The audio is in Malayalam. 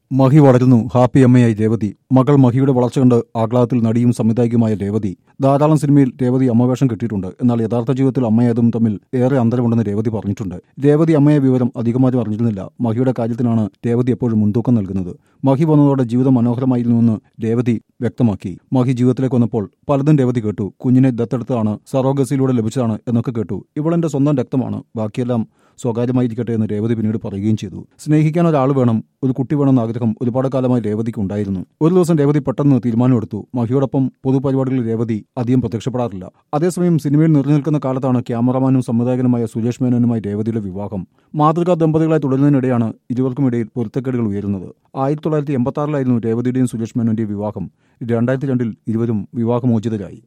മഹി വളരുന്നു ഹാപ്പി അമ്മയായി രേവതി മകൾ മഹിയുടെ വളർച്ച കണ്ട് ആഹ്ലാദത്തിൽ നടിയും സംവിധായികയുമായ രേവതി ധാരാളം സിനിമയിൽ രേവതി അമ്മവേഷം കിട്ടിയിട്ടുണ്ട് എന്നാൽ യഥാർത്ഥ ജീവിതത്തിൽ അമ്മയതും തമ്മിൽ ഏറെ അന്തരമുണ്ടെന്ന് രേവതി പറഞ്ഞിട്ടുണ്ട് രേവതി അമ്മയെ വിവരം അധികമാരും അറിഞ്ഞിരുന്നില്ല മഹിയുടെ കാര്യത്തിനാണ് രേവതി എപ്പോഴും മുൻതൂക്കം നൽകുന്നത് മഹി വന്നതോടെ ജീവിതം മനോഹരമായിരുന്നുവെന്ന് രേവതി വ്യക്തമാക്കി മഹി ജീവിതത്തിലേക്ക് വന്നപ്പോൾ പലതും രേവതി കേട്ടു കുഞ്ഞിനെ ദത്തെടുത്തതാണ് സറോഗസിയിലൂടെ ലഭിച്ചതാണ് എന്നൊക്കെ കേട്ടു ഇവളെന്റെ സ്വന്തം രക്തമാണ് ബാക്കിയെല്ലാം സ്വകാര്യമായിരിക്കട്ടെ എന്ന് രേവതി പിന്നീട് പറയുകയും ചെയ്തു സ്നേഹിക്കാൻ ഒരാൾ വേണം ഒരു കുട്ടി വേണമെന്ന ആഗ്രഹം ഒരുപാട് കാലമായി രേവതിക്ക് ഉണ്ടായിരുന്നു ഒരു ദിവസം രേവതി പെട്ടെന്ന് തീരുമാനമെടുത്തു മഹിയോടൊപ്പം പൊതുപരിപാടികളിൽ രേവതി അധികം പ്രത്യക്ഷപ്പെടാറില്ല അതേസമയം സിനിമയിൽ നിറഞ്ഞു നിൽക്കുന്ന കാലത്താണ് ക്യാമറമാനും സംവിധായകനുമായ സുരേഷ് മേനോനുമായി രേവതിയുടെ വിവാഹം മാതൃകാ ദമ്പതികളായി തുടരുന്നതിനിടെയാണ് ഇരുവർക്കുമിടയിൽ പൊരുത്തക്കേടുകൾ ഉയരുന്നത് ആയിരത്തി തൊള്ളായിരത്തി എൺപത്തി ആറിലായിരുന്നു രേവതിയുടെയും സുരേഷ് മേനോന്റെയും വിവാഹം രണ്ടായിരത്തി രണ്ടിൽ ഇരുവരും വിവാഹമോചിതരായി